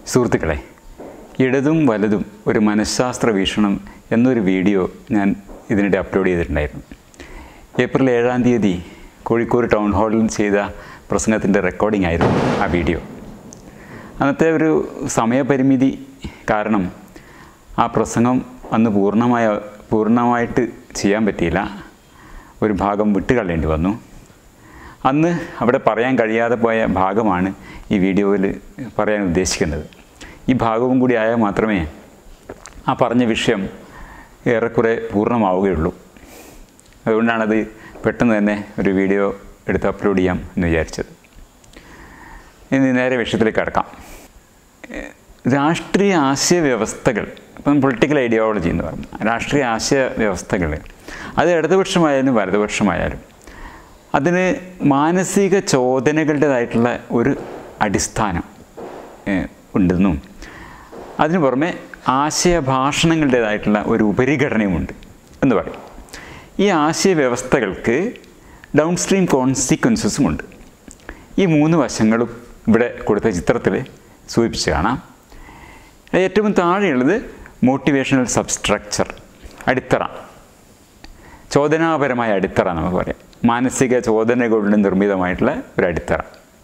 സുഹൃത്തുക്കളെ ഇടതും വലതും ഒരു മനഃശാസ്ത്ര വീക്ഷണം എന്നൊരു വീഡിയോ ഞാൻ ഇതിനിടെ അപ്ലോഡ് ചെയ്തിട്ടുണ്ടായിരുന്നു ഏപ്രിൽ ഏഴാം തീയതി കോഴിക്കോട് ടൗൺ ഹാളിൽ ചെയ്ത പ്രസംഗത്തിൻ്റെ റെക്കോർഡിംഗ് ആയിരുന്നു ആ വീഡിയോ അന്നത്തെ ഒരു സമയപരിമിതി കാരണം ആ പ്രസംഗം അന്ന് പൂർണ്ണമായ പൂർണ്ണമായിട്ട് ചെയ്യാൻ പറ്റിയില്ല ഒരു ഭാഗം വിട്ടുകളയേണ്ടി വന്നു അന്ന് അവിടെ പറയാൻ കഴിയാതെ പോയ ഭാഗമാണ് ഈ വീഡിയോയിൽ പറയാൻ ഉദ്ദേശിക്കുന്നത് ഈ ഭാഗവും കൂടി ആയാൽ മാത്രമേ ആ പറഞ്ഞ വിഷയം ഏറെക്കുറെ പൂർണ്ണമാവുകയുള്ളൂ അതുകൊണ്ടാണത് പെട്ടെന്ന് തന്നെ ഒരു വീഡിയോ എടുത്ത് അപ്ലോഡ് ചെയ്യാം എന്ന് വിചാരിച്ചത് ഇനി നേരെ വിഷയത്തിലേക്ക് കടക്കാം ഏഹ് രാഷ്ട്രീയ ആശയവ്യവസ്ഥകൾ ഇപ്പം പൊളിറ്റിക്കൽ ഐഡിയോളജി എന്ന് പറഞ്ഞു രാഷ്ട്രീയ ആശയ വ്യവസ്ഥകൾ അത് ഇടതുപക്ഷമായാലും വലതുപക്ഷമായാലും അതിന് മാനസിക ചോദനകളുടേതായിട്ടുള്ള ഒരു അടിസ്ഥാനം ഏഹ് ഉണ്ടെന്നും അതിനു പുറമെ ആശയഭാഷണങ്ങളുടേതായിട്ടുള്ള ഒരു ഉപരിഘടനയുമുണ്ട് എന്ന് പറയും ഈ ആശയവ്യവസ്ഥകൾക്ക് ഡൗൺ സ്ട്രീം കോൺസിക്വൻസസും ഉണ്ട് ഈ മൂന്ന് വശങ്ങളും ഇവിടെ കൊടുത്ത ചിത്രത്തിൽ സൂചിപ്പിച്ച് കാണാം ഏറ്റവും താഴെയുള്ളത് മോട്ടിവേഷണൽ സബ്സ്ട്രക്ചർ അടിത്തറ ചോദനാപരമായ അടിത്തറ നമുക്ക് പറയാം മാനസിക ചോദനകളുടെ നിർമ്മിതമായിട്ടുള്ള ഒരു അടിത്തറ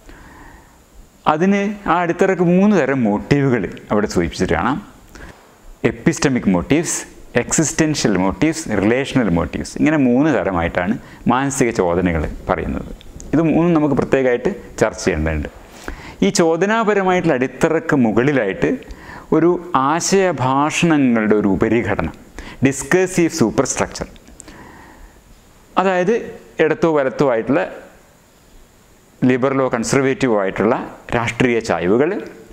അതിന് ആ അടിത്തറക്ക് മൂന്ന് തരം മോട്ടീവുകൾ അവിടെ സൂചിപ്പിച്ചിട്ട് കാണാം epistemic motives existential motives relational motives ഇങ്ങനെ മൂന്ന് തരമായിട്ടാണ് മാനസിക ചോദനകൾ പറയുന്നത് ഇത് മൂന്നും നമുക്ക് പ്രത്യേകമായിട്ട് ചർച്ച ചെയ്യേണ്ടതുണ്ട് ഈ ചോദനാപരമായിട്ടുള്ള അടിത്തറക്ക് മുകളിലായിട്ട് ഒരു ആശയഭാഷണങ്ങളുടെ ഒരു ഉപരിഘടന ഡിസ്കസീവ് സൂപ്പർ സ്ട്രക്ചർ അതായത് ഇടത്തോ വലത്തോ ആയിട്ടുള്ള ലിബറലോ കൺസർവേറ്റീവോ ആയിട്ടുള്ള രാഷ്ട്രീയ ചായ്വുകൾ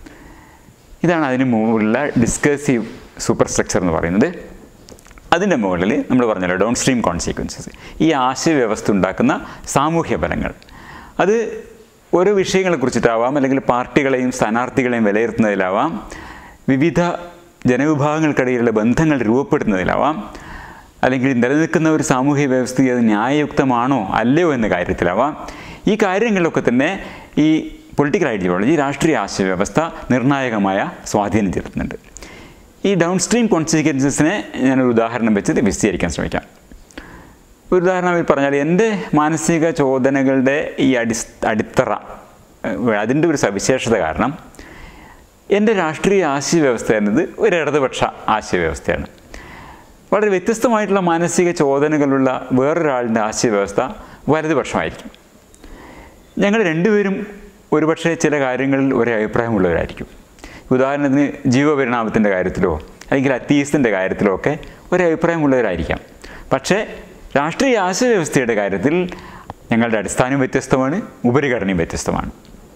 ഇതാണ് അതിന് മുകളിലുള്ള ഡിസ്കസീവ് സൂപ്പർ സ്ട്രക്ചർ എന്ന് പറയുന്നത് അതിൻ്റെ മുകളിൽ നമ്മൾ പറഞ്ഞല്ലോ ഡൗൺ സ്ട്രീം കോൺസിക്വൻസസ് ഈ ആശയവ്യവസ്ഥ ഉണ്ടാക്കുന്ന സാമൂഹ്യ ഫലങ്ങൾ അത് ഓരോ വിഷയങ്ങളെക്കുറിച്ചിട്ടാവാം അല്ലെങ്കിൽ പാർട്ടികളെയും സ്ഥാനാർത്ഥികളെയും വിലയിരുത്തുന്നതിലാവാം വിവിധ ജനവിഭാഗങ്ങൾക്കിടയിലുള്ള ബന്ധങ്ങൾ രൂപപ്പെടുന്നതിലാവാം അല്ലെങ്കിൽ നിലനിൽക്കുന്ന ഒരു സാമൂഹ്യ വ്യവസ്ഥ അത് ന്യായയുക്തമാണോ അല്ലയോ എന്ന കാര്യത്തിലാവാം ഈ കാര്യങ്ങളിലൊക്കെ തന്നെ ഈ പൊളിറ്റിക്കൽ ഐഡിയോളജി രാഷ്ട്രീയ ആശയവ്യവസ്ഥ നിർണായകമായ സ്വാധീനം ചെലുത്തുന്നുണ്ട് ഈ ഡൗൺ സ്ട്രീം കോൺസിക്വൻസസിനെ ഞാനൊരു ഉദാഹരണം വെച്ച് വിശദീകരിക്കാൻ ശ്രമിക്കാം ഒരു ഉദാഹരണം പറഞ്ഞാൽ എൻ്റെ മാനസിക ചോദനകളുടെ ഈ അടി അടിത്തറ ഏഹ് അതിൻ്റെ ഒരു സവിശേഷത കാരണം എൻ്റെ രാഷ്ട്രീയ ആശയവ്യവസ്ഥ എന്നത് ഒരു ഇടതുപക്ഷ ആശയവ്യവസ്ഥയാണ് വളരെ വ്യത്യസ്തമായിട്ടുള്ള മാനസിക ചോദനകളുള്ള വേറൊരാളിൻ്റെ ആശയവ്യവസ്ഥ വലതുപക്ഷമായിരിക്കും ഞങ്ങൾ രണ്ടുപേരും ഒരുപക്ഷെ ചില കാര്യങ്ങളിൽ ഒരേ അഭിപ്രായമുള്ളവരായിരിക്കും ഉദാഹരണത്തിന് ജീവപരിണാമത്തിൻ്റെ കാര്യത്തിലോ അല്ലെങ്കിൽ അത്തീസത്തിൻ്റെ കാര്യത്തിലോ ഒക്കെ ഒരേ അഭിപ്രായമുള്ളവരായിരിക്കാം പക്ഷേ രാഷ്ട്രീയ ആശയവ്യവസ്ഥയുടെ കാര്യത്തിൽ ഞങ്ങളുടെ അടിസ്ഥാനം വ്യത്യസ്തമാണ് ഉപരിഘടനയും വ്യത്യസ്തമാണ്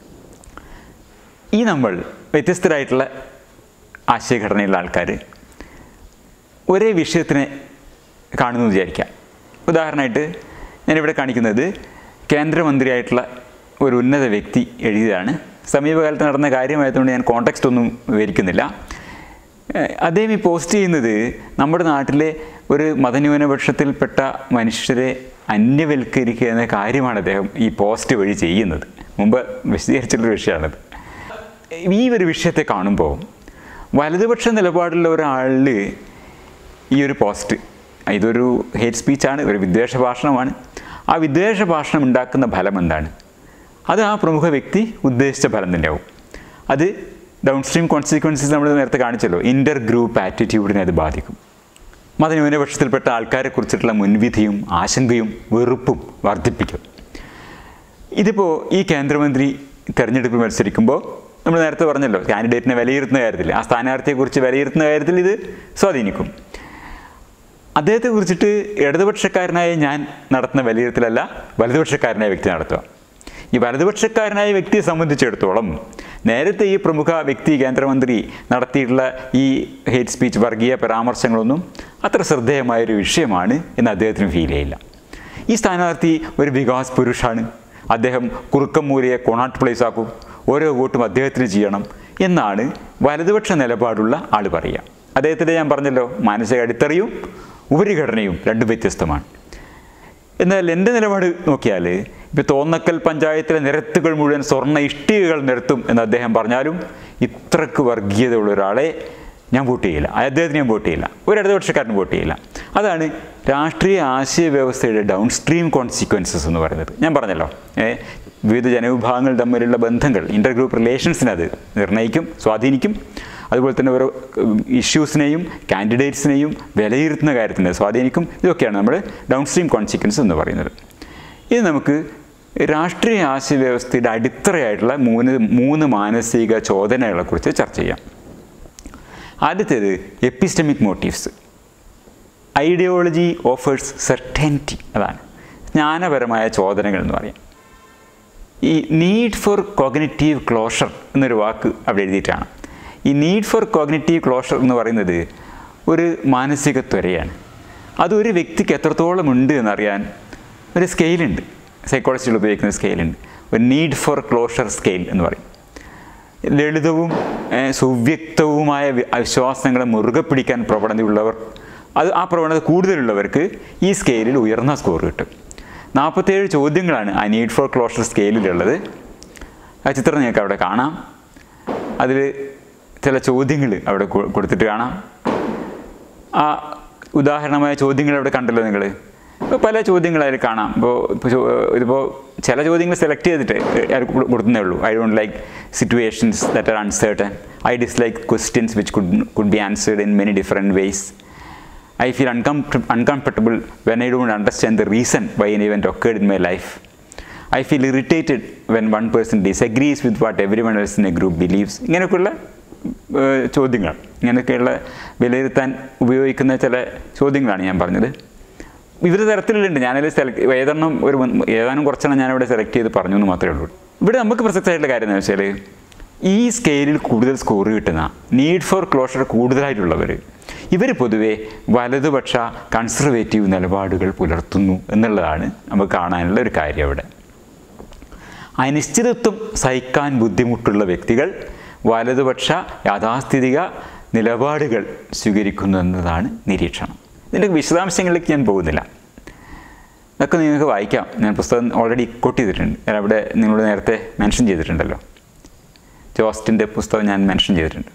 ഈ നമ്മൾ വ്യത്യസ്തരായിട്ടുള്ള ആശയഘടനയുള്ള ആൾക്കാർ ഒരേ വിഷയത്തിനെ കാണുന്നു വിചാരിക്കാം ഉദാഹരണമായിട്ട് ഞാനിവിടെ കാണിക്കുന്നത് കേന്ദ്രമന്ത്രിയായിട്ടുള്ള ഒരു ഉന്നത വ്യക്തി എഴുതിയതാണ് സമീപകാലത്ത് നടന്ന കാര്യമായതുകൊണ്ട് ഞാൻ കോണ്ടക്സ്റ്റ് ഒന്നും വിവരിക്കുന്നില്ല ഏഹ് അദ്ദേഹം ഈ പോസ്റ്റ് ചെയ്യുന്നത് നമ്മുടെ നാട്ടിലെ ഒരു മതന്യൂനപക്ഷത്തിൽപ്പെട്ട മനുഷ്യരെ അന്യവൽക്കരിക്കുക എന്ന കാര്യമാണ് അദ്ദേഹം ഈ പോസ്റ്റ് വഴി ചെയ്യുന്നത് മുമ്പ് വിശദീകരിച്ചിട്ടുള്ള വിഷയമാണത് ഈ ഒരു വിഷയത്തെ കാണുമ്പോൾ വലതുപക്ഷ നിലപാടുള്ള ഒരാളിൽ ഈ ഒരു പോസ്റ്റ് ഇതൊരു ഹേറ്റ് സ്പീച്ചാണ് ഒരു വിദ്വേഷ ഭാഷണമാണ് ആ വിദ്വേഷ ഭാഷണം ഉണ്ടാക്കുന്ന ഫലം എന്താണ് അത് ആ പ്രമുഖ വ്യക്തി ഉദ്ദേശിച്ച ഫലം തന്നെയാവും അത് ഡൗൺ സ്ട്രീം കോൺസിക്വൻസസ് നമ്മൾ നേരത്തെ കാണിച്ചല്ലോ ഇൻ്റർ ഗ്രൂപ്പ് ആറ്റിറ്റ്യൂഡിനെ അത് ബാധിക്കും മതന്യൂനപക്ഷത്തിൽപ്പെട്ട ആൾക്കാരെ കുറിച്ചിട്ടുള്ള മുൻവിധിയും ആശങ്കയും വെറുപ്പും വർദ്ധിപ്പിക്കും ഇതിപ്പോൾ ഈ കേന്ദ്രമന്ത്രി തെരഞ്ഞെടുപ്പിൽ മത്സരിക്കുമ്പോൾ നമ്മൾ നേരത്തെ പറഞ്ഞല്ലോ കാൻഡിഡേറ്റിനെ വിലയിരുത്തുന്ന കാര്യത്തിൽ ആ സ്ഥാനാർത്ഥിയെക്കുറിച്ച് വിലയിരുത്തുന്ന കാര്യത്തിൽ ഇത് സ്വാധീനിക്കും അദ്ദേഹത്തെ കുറിച്ചിട്ട് ഇടതുപക്ഷക്കാരനായ ഞാൻ നടത്തുന്ന വിലയിരുത്തലല്ല വലതുപക്ഷക്കാരനായ വ്യക്തി നടത്തുക ഈ വലതുപക്ഷക്കാരനായ വ്യക്തിയെ സംബന്ധിച്ചിടത്തോളം നേരത്തെ ഈ പ്രമുഖ വ്യക്തി കേന്ദ്രമന്ത്രി നടത്തിയിട്ടുള്ള ഈ ഹേറ്റ് സ്പീച്ച് വർഗീയ പരാമർശങ്ങളൊന്നും അത്ര ശ്രദ്ധേയമായൊരു വിഷയമാണ് എന്ന് അദ്ദേഹത്തിന് ഫീൽ ചെയ്യില്ല ഈ സ്ഥാനാർത്ഥി ഒരു വികാസ് പുരുഷാണ് അദ്ദേഹം കുറുക്കം മൂലയെ കൊണാട്ട് പ്ലേസ് ആക്കും ഓരോ വോട്ടും അദ്ദേഹത്തിന് ചെയ്യണം എന്നാണ് വലതുപക്ഷ നിലപാടുള്ള ആൾ പറയുക അദ്ദേഹത്തിൻ്റെ ഞാൻ പറഞ്ഞല്ലോ മാനസിക അടിത്തറയും ഉപരിഘടനയും രണ്ടും വ്യത്യസ്തമാണ് എന്നാൽ എൻ്റെ നിലപാട് നോക്കിയാൽ ഇപ്പോൾ തോന്നക്കൽ പഞ്ചായത്തിലെ നിരത്തുകൾ മുഴുവൻ സ്വർണ്ണ ഇഷ്ടികകൾ നിരത്തും എന്ന് അദ്ദേഹം പറഞ്ഞാലും ഇത്രക്ക് വർഗീയതയുള്ള ഒരാളെ ഞാൻ വോട്ട് ചെയ്യില്ല അദ്ദേഹത്തിന് ഞാൻ വോട്ട് ചെയ്യില്ല ഒരു ഇടതുപക്ഷക്കാരന് വോട്ട് ചെയ്യില്ല അതാണ് രാഷ്ട്രീയ ആശയ വ്യവസ്ഥയുടെ ഡൗൺ സ്ട്രീം കോൺസിക്വൻസസ് എന്ന് പറയുന്നത് ഞാൻ പറഞ്ഞല്ലോ ഏ, വിവിധ ജനവിഭാഗങ്ങൾ തമ്മിലുള്ള ബന്ധങ്ങൾ ഇൻ്റർ ഗ്രൂപ്പ് റിലേഷൻസിനെ അത് നിർണ്ണയിക്കും സ്വാധീനിക്കും അതുപോലെ തന്നെ ഓരോ ഇഷ്യൂസിനെയും കാൻഡിഡേറ്റ്സിനെയും വിലയിരുത്തുന്ന കാര്യത്തിനെ സ്വാധീനിക്കും ഇതൊക്കെയാണ് നമ്മൾ ഡൗൺ സ്ട്രീം കോൺസിക്വൻസ് എന്ന് പറയുന്നത് ഇത് നമുക്ക് രാഷ്ട്രീയ ആശയ വ്യവസ്ഥയുടെ അടിത്തറയായിട്ടുള്ള മൂന്ന് മൂന്ന് മാനസിക ചോദനകളെക്കുറിച്ച് ചർച്ച ചെയ്യാം ആദ്യത്തേത് epistemic motives ideology offers certainty അതാണ് ജ്ഞാനപരമായ ചോദനകൾ എന്ന് പറയാം ഈ നീഡ് ഫോർ കോഗ്നറ്റീവ് ക്ലോഷർ എന്നൊരു വാക്ക് അവിടെ എഴുതിയിട്ടാണ് ഈ നീഡ് ഫോർ കോഗ്നറ്റീവ് ക്ലോഷർ എന്ന് പറയുന്നത് ഒരു മാനസിക ത്വരയാണ് അത് ഒരു വ്യക്തിക്ക് എത്രത്തോളം ഉണ്ട് എന്നറിയാൻ ഒരു സ്കെയിലുണ്ട് സൈക്കോളജിയിൽ ഉപയോഗിക്കുന്ന സ്കെയിലുണ്ട് ഒരു നീഡ് ഫോർ ക്ലോഷർ സ്കെയിൽ എന്ന് പറയും ലളിതവും ഏഹ്, സുവ്യക്തവുമായ വി- വിശ്വാസങ്ങളെ മുറുകെ പിടിക്കാൻ പ്രവണതയുള്ളവർ അത് ആ പ്രവണത കൂടുതലുള്ളവർക്ക് ഈ സ്കെയിലിൽ ഉയർന്ന സ്കോർ കിട്ടും നാൽപ്പത്തേഴ് ചോദ്യങ്ങളാണ് ആ നീഡ് ഫോർ ക്ലോഷർ സ്കെയിലിലുള്ളത് ആ ചിത്രം നിങ്ങൾക്ക് അവിടെ കാണാം അതിൽ ചില ചോദ്യങ്ങൾ അവിടെ കൊ- കൊടുത്തിട്ട് കാണാം ആ ഉദാഹരണമായ ചോദ്യങ്ങൾ അവിടെ കണ്ടല്ലോ നിങ്ങൾ ഇപ്പോൾ പല ചോദ്യങ്ങൾ അതിൽ കാണാം ഇപ്പോൾ ഇപ്പോൾ ചോ- ഇതിപ്പോൾ ചില ചോദ്യങ്ങൾ സെലക്ട് ചെയ്തിട്ട് അത് കൊടു- കൊടുക്കുന്നേ ഉള്ളൂ I don't like situations that are uncertain I dislike questions which could could be answered in many different ways I feel uncomfort- uncomfortable when I don't understand the reason why an event occurred in my life. I feel irritated when one person disagrees with what everyone else in a group believes. ഇങ്ങനെയൊക്കെയുള്ള ഏഹ്, ചോദ്യങ്ങൾ ഇങ്ങനെയൊക്കെയുള്ള വിലയിരുത്താൻ ഉപയോഗിക്കുന്ന ചില ചോദ്യങ്ങളാണ് ഞാൻ പറഞ്ഞത് വിവിധ തരത്തിലുണ്ട് ഞാനതിൽ സെലക്ട് ഏതെണ്ണം ഒരു മ- ഏതാനും കുറച്ചെണ്ണം ഞാനിവിടെ സെലക്ട് ചെയ്ത് പറഞ്ഞു എന്ന് മാത്രമേ ഉള്ളൂ ഇവിടെ നമുക്ക് പ്രസക്തമായിട്ടുള്ള കാര്യം എന്ന് വെച്ചാൽ ഈ സ്കെയിലിൽ കൂടുതൽ സ്കോർ കിട്ടുന്ന നീഡ് ഫോർ ക്ലോഷർ കൂടുതലായിട്ടുള്ളവർ ഇവർ പൊതുവെ വലതുപക്ഷ കൺസർവേറ്റീവ് നിലപാടുകൾ പുലർത്തുന്നു എന്നുള്ളതാണ് നമുക്ക് കാണാനുള്ള ഒരു കാര്യം അവിടെ അനിശ്ചിതത്വം സഹിക്കാൻ ബുദ്ധിമുട്ടുള്ള വ്യക്തികൾ വലതുപക്ഷ യാഥാസ്ഥിതിക നിലപാടുകൾ സ്വീകരിക്കുന്നു എന്നതാണ് നിരീക്ഷണം ഇതിൻ്റെ വിശദാംശങ്ങളിലേക്ക് ഞാൻ പോകുന്നില്ല ഇതൊക്കെ നിങ്ങൾക്ക് വായിക്കാം ഞാൻ പുസ്തകം ഓൾറെഡി കോട്ട് ചെയ്തിട്ടുണ്ട് ഞാൻ അവിടെ നിങ്ങളോട് നേരത്തെ മെൻഷൻ ചെയ്തിട്ടുണ്ടല്ലോ ജോസ്റ്റിൻ്റെ പുസ്തകം ഞാൻ മെൻഷൻ ചെയ്തിട്ടുണ്ട്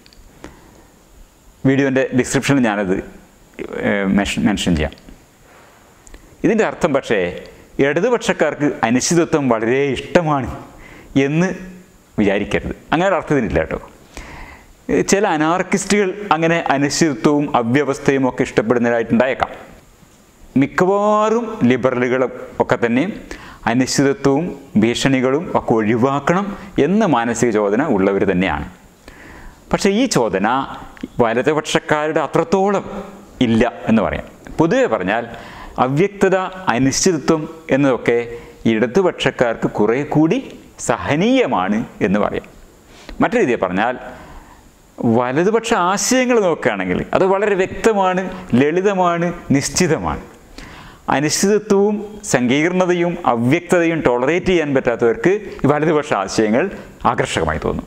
വീഡിയോൻ്റെ ഡിസ്ക്രിപ്ഷനിൽ ഞാനത് ഏഹ്, മെൻഷൻ മെൻഷൻ ചെയ്യാം ഇതിൻ്റെ അർത്ഥം പക്ഷേ ഇടതുപക്ഷക്കാർക്ക് അനിശ്ചിതത്വം വളരെ ഇഷ്ടമാണ് എന്ന് വിചാരിക്കരുത് അങ്ങനെ ഒരു അർത്ഥം ഇതിനില്ല കേട്ടോ ഏഹ് ചില അനാർക്കിസ്റ്റുകൾ അങ്ങനെ അനിശ്ചിതത്വവും അവ്യവസ്ഥയും ഒക്കെ ഇഷ്ടപ്പെടുന്നതായിട്ടുണ്ടായേക്കാം മിക്കവാറും ലിബറലുകളും ഒക്കെ തന്നെ അനിശ്ചിതത്വവും ഭീഷണികളും ഒക്കെ ഒഴിവാക്കണം എന്ന മാനസിക ചോദന ഉള്ളവർ തന്നെയാണ് പക്ഷേ ഈ ചോദന വലതുപക്ഷക്കാരുടെ അത്രത്തോളം ഇല്ല എന്ന് പറയാം പൊതുവെ പറഞ്ഞാൽ അവ്യക്തത അനിശ്ചിതത്വം എന്നതൊക്കെ ഇടതുപക്ഷക്കാർക്ക് കുറേ കൂടി സഹനീയമാണ് എന്ന് പറയാം മറ്റൊരു രീതിയിൽ പറഞ്ഞാൽ വലതുപക്ഷ ആശയങ്ങൾ നോക്കുകയാണെങ്കിൽ അത് വളരെ വ്യക്തമാണ് ലളിതമാണ് നിശ്ചിതമാണ് അനിശ്ചിതത്വവും സങ്കീർണതയും അവ്യക്തതയും ടോളറേറ്റ് ചെയ്യാൻ പറ്റാത്തവർക്ക് ഈ വലതുപക്ഷ ആശയങ്ങൾ ആകർഷകമായി തോന്നും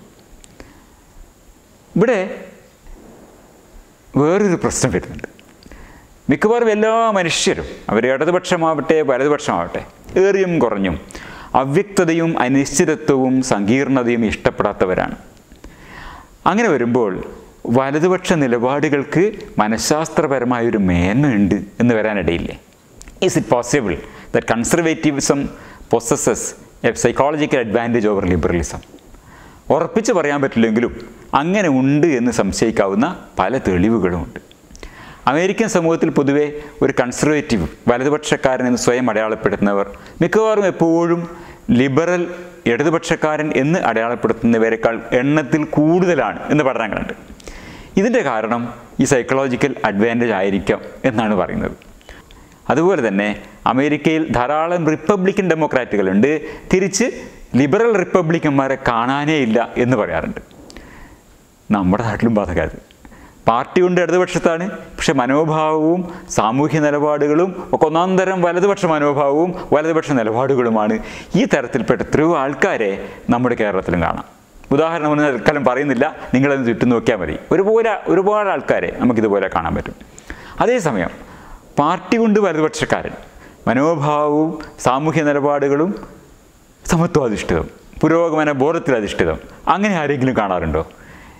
ഇവിടെ വേറൊരു പ്രശ്നം വരുന്നുണ്ട് മിക്കവാറും എല്ലാ മനുഷ്യരും അവർ ഇടതുപക്ഷമാവട്ടെ വലതുപക്ഷമാവട്ടെ ഏറിയും കുറഞ്ഞും അവ്യക്തതയും അനിശ്ചിതത്വവും സങ്കീർണതയും ഇഷ്ടപ്പെടാത്തവരാണ് അങ്ങനെ വരുമ്പോൾ വലതുപക്ഷ നിലപാടുകൾക്ക് മനഃശാസ്ത്രപരമായൊരു മേന്മയുണ്ട് എന്ന് വരാനിടയില്ലേ is it possible that conservativism possesses a psychological advantage over liberalism ഉറപ്പിച്ച് പറയാൻ പറ്റില്ലെങ്കിലും അങ്ങനെ ഉണ്ട് എന്ന് സംശയിക്കാവുന്ന പല തെളിവുകളുമുണ്ട് അമേരിക്കൻ സമൂഹത്തിൽ പൊതുവെ ഒരു കൺസർവേറ്റീവ് വലതുപക്ഷക്കാരൻ എന്ന് സ്വയം അടയാളപ്പെടുത്തുന്നവർ മിക്കവാറും എപ്പോഴും ലിബറൽ ഇടതുപക്ഷക്കാരൻ എന്ന് അടയാളപ്പെടുത്തുന്നവരെക്കാൾ എണ്ണത്തിൽ കൂടുതലാണ് എന്ന് പഠനങ്ങളുണ്ട് ഇതിൻ്റെ കാരണം ഈ സൈക്കോളജിക്കൽ അഡ്വാൻറ്റേജ് ആയിരിക്കാം എന്നാണ് പറയുന്നത് അതുപോലെ തന്നെ അമേരിക്കയിൽ ധാരാളം റിപ്പബ്ലിക്കൻ ഡെമോക്രാറ്റുകളുണ്ട് തിരിച്ച് ലിബറൽ റിപ്പബ്ലിക്കന്മാരെ കാണാനേ ഇല്ല എന്ന് പറയാറുണ്ട് നമ്മുടെ നാട്ടിലും ബാധകാത് പാർട്ടി കൊണ്ട് ഇടതുപക്ഷത്താണ് പക്ഷെ മനോഭാവവും സാമൂഹ്യ നിലപാടുകളും ഒക്കെ ഒന്നാം തരം വലതുപക്ഷ മനോഭാവവും വലതുപക്ഷ നിലപാടുകളുമാണ് ഈ തരത്തിൽപ്പെട്ട എത്രയോ ആൾക്കാരെ നമ്മുടെ കേരളത്തിലും കാണാം ഉദാഹരണം ഒന്ന് തൽക്കാലം പറയുന്നില്ല നിങ്ങളത് ചുറ്റും നോക്കിയാൽ മതി ഒരുപോലെ ഒരുപാട് ആൾക്കാരെ നമുക്കിതുപോലെ കാണാൻ പറ്റും അതേസമയം പാർട്ടി കൊണ്ട് വലതുപക്ഷക്കാരൻ മനോഭാവവും സാമൂഹ്യ നിലപാടുകളും സമത്വാധിഷ്ഠിതം പുരോഗമന ബോധത്തിലധിഷ്ഠിതം അങ്ങനെ ആരെങ്കിലും കാണാറുണ്ടോ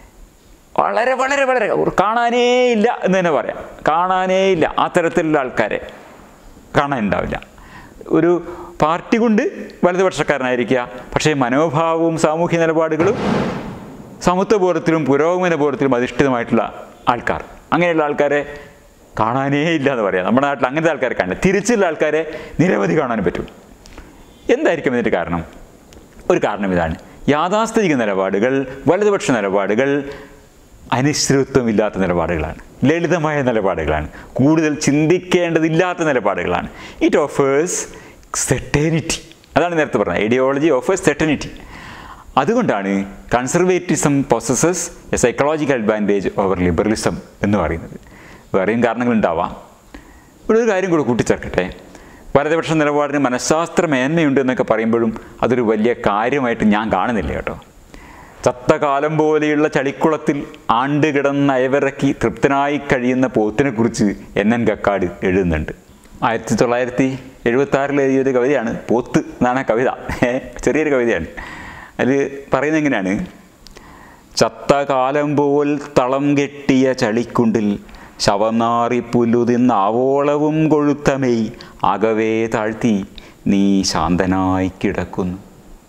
വളരെ വളരെ വളരെ ഒരു കാണാനേ ഇല്ല എന്ന് തന്നെ പറയാം കാണാനേ ഇല്ല ആ തരത്തിലുള്ള ആൾക്കാരെ കാണാനുണ്ടാവില്ല ഒരു പാർട്ടി കൊണ്ട് വലതുപക്ഷക്കാരനായിരിക്കുക പക്ഷേ മനോഭാവവും സാമൂഹ്യ നിലപാടുകളും സമത്വബോധത്തിലും പുരോഗമന ബോധത്തിലും അധിഷ്ഠിതമായിട്ടുള്ള ആൾക്കാർ അങ്ങനെയുള്ള ആൾക്കാരെ കാണാനേ ഇല്ല എന്ന് പറയാം നമ്മുടെ നാട്ടിൽ അങ്ങനത്തെ ആൾക്കാരെ കാണില്ല തിരിച്ചുള്ള ആൾക്കാരെ നിരവധി കാണാൻ പറ്റും എന്തായിരിക്കും ഇതിൻ്റെ കാരണം ഒരു കാരണം ഇതാണ് യാഥാസ്ഥിതിക നിലപാടുകൾ വലതുപക്ഷ നിലപാടുകൾ അനിശ്ചിതത്വമില്ലാത്ത നിലപാടുകളാണ് ലളിതമായ നിലപാടുകളാണ് കൂടുതൽ ചിന്തിക്കേണ്ടതില്ലാത്ത നിലപാടുകളാണ് ഇറ്റ് ഓഫേഴ്സ് സെറ്റേനിറ്റി അതാണ് നേരത്തെ പറഞ്ഞത് ഐഡിയോളജി ഓഫേഴ്സ് സെറ്റനിറ്റി അതുകൊണ്ടാണ് conservatism possesses a psychological advantage over liberalism എന്ന് പറയുന്നത് വേറെയും കാരണങ്ങളുണ്ടാവാം ഇവിടെ ഒരു കാര്യം കൂടെ കൂട്ടിച്ചേർക്കട്ടെ വലതുപക്ഷ നിലപാടിന് മനഃശാസ്ത്ര മേന്മയുണ്ട് എന്നൊക്കെ പറയുമ്പോഴും അതൊരു വലിയ കാര്യമായിട്ട് ഞാൻ കാണുന്നില്ല കേട്ടോ ചത്ത കാലം പോലെയുള്ള ചളിക്കുളത്തിൽ ആണ്ട് കിടന്ന് അയവിറക്കി തൃപ്തനായി കഴിയുന്ന പോത്തിനെക്കുറിച്ച് എൻ എൻ കക്കാട് എഴുതുന്നുണ്ട് ആയിരത്തി തൊള്ളായിരത്തി എഴുപത്തി ആറിൽ എഴുതിയൊരു കവിതയാണ് പോത്ത് എന്നാണ് ആ കവിത ഏ, ചെറിയൊരു കവിതയാണ് അതിൽ പറയുന്നത് എങ്ങനെയാണ് ചത്ത കാലം പോൽ തളം കെട്ടിയ ചളിക്കുണ്ടിൽ ശവം നാറി പുല്ലുതിന്ന് ആവോളവും കൊഴുത്തമെയ് അകവേ താഴ്ത്തി നീ ശാന്തനായി കിടക്കുന്നു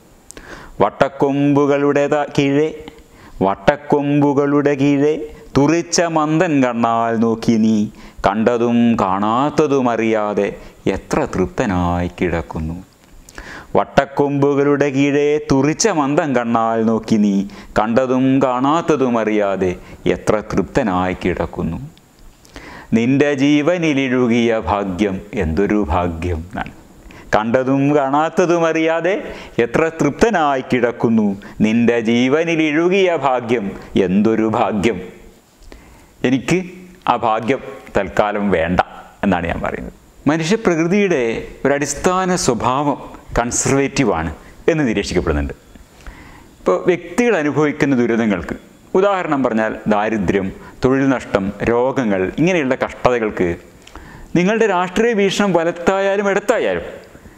വട്ടക്കൊമ്പുകളുടെ ത- കീഴെ വട്ടക്കൊമ്പുകളുടെ കീഴെ തുറിച്ച മന്ദൻ കണ്ണാൽ നോക്കി നീ കണ്ടതും കാണാത്തതും അറിയാതെ എത്ര തൃപ്തനായി കിടക്കുന്നു വട്ടക്കൊമ്പുകളുടെ കീഴെ തുറിച്ച മന്ദം കണ്ണാൽ നോക്കി നീ കണ്ടതും കാണാത്തതും അറിയാതെ എത്ര തൃപ്തനായി കിടക്കുന്നു നിന്റെ ജീവനിലിഴുകിയ ഭാഗ്യം എന്തൊരു ഭാഗ്യം എന്നാണ് കണ്ടതും കാണാത്തതും അറിയാതെ എത്ര തൃപ്തനായി കിടക്കുന്നു നിന്റെ ജീവനിലിഴുകിയ ഭാഗ്യം എന്തൊരു ഭാഗ്യം എനിക്ക് ആ ഭാഗ്യം തൽക്കാലം വേണ്ട എന്നാണ് ഞാൻ പറയുന്നത് മനുഷ്യപ്രകൃതിയുടെ ഒരു അടിസ്ഥാന സ്വഭാവം കൺസർവേറ്റീവാണ് എന്ന് നിരീക്ഷിക്കപ്പെടുന്നുണ്ട് ഇപ്പോൾ വ്യക്തികൾ അനുഭവിക്കുന്ന ദുരിതങ്ങൾക്ക് ഉദാഹരണം പറഞ്ഞാൽ ദാരിദ്ര്യം തൊഴിൽ നഷ്ടം രോഗങ്ങൾ ഇങ്ങനെയുള്ള കഷ്ടതകൾക്ക് നിങ്ങളുടെ രാഷ്ട്രീയ വീക്ഷണം വലത്തായാലും ഇടത്തായാലും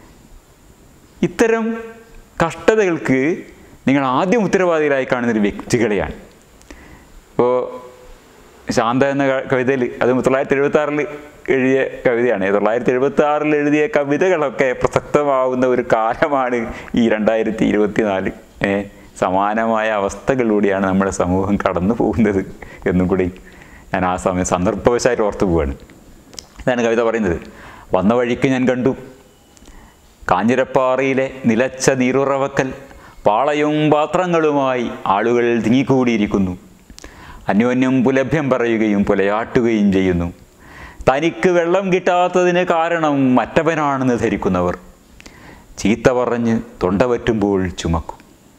ഇത്തരം കഷ്ടതകൾക്ക് നിങ്ങൾ ആദ്യം ഉത്തരവാദികളായി കാണുന്നൊരു വ്യക്തികളെയാണ് ഇപ്പോൾ ശാന്ത എന്ന ക- കവിതയിൽ അത് തൊള്ളായിരത്തി എഴുപത്തി ആറിൽ എഴുതിയ കവിതയാണ് തൊള്ളായിരത്തി എഴുപത്തി ആറിൽ എഴുതിയ കവിതകളൊക്കെ പ്രസക്തമാവുന്ന ഒരു കാലമാണ് ഈ രണ്ടായിരത്തി ഇരുപത്തി നാല് സമാനമായ അവസ്ഥകളിലൂടെയാണ് നമ്മുടെ സമൂഹം കടന്നു പോകുന്നത് എന്നും കൂടി ഞാൻ ആ സമയം സന്ദർഭവശായിട്ട് ഓർത്തു പോവാണ് ഇതാണ് കവിത പറയുന്നത് വന്ന വഴിക്ക് ഞാൻ കണ്ടു കാഞ്ഞിരപ്പാറയിലെ നിലച്ച നീരുറവക്കൽ പാളയും പാത്രങ്ങളുമായി ആളുകൾ തിങ്ങിക്കൂടിയിരിക്കുന്നു അന്യോന്യം പുലഭ്യം പറയുകയും പുലയാട്ടുകയും ചെയ്യുന്നു തനിക്ക് വെള്ളം കിട്ടാത്തതിന് കാരണം മറ്റവനാണെന്ന് ധരിക്കുന്നവർ ചീത്ത പറഞ്ഞ് തൊണ്ട പറ്റുമ്പോൾ ചുമക്കും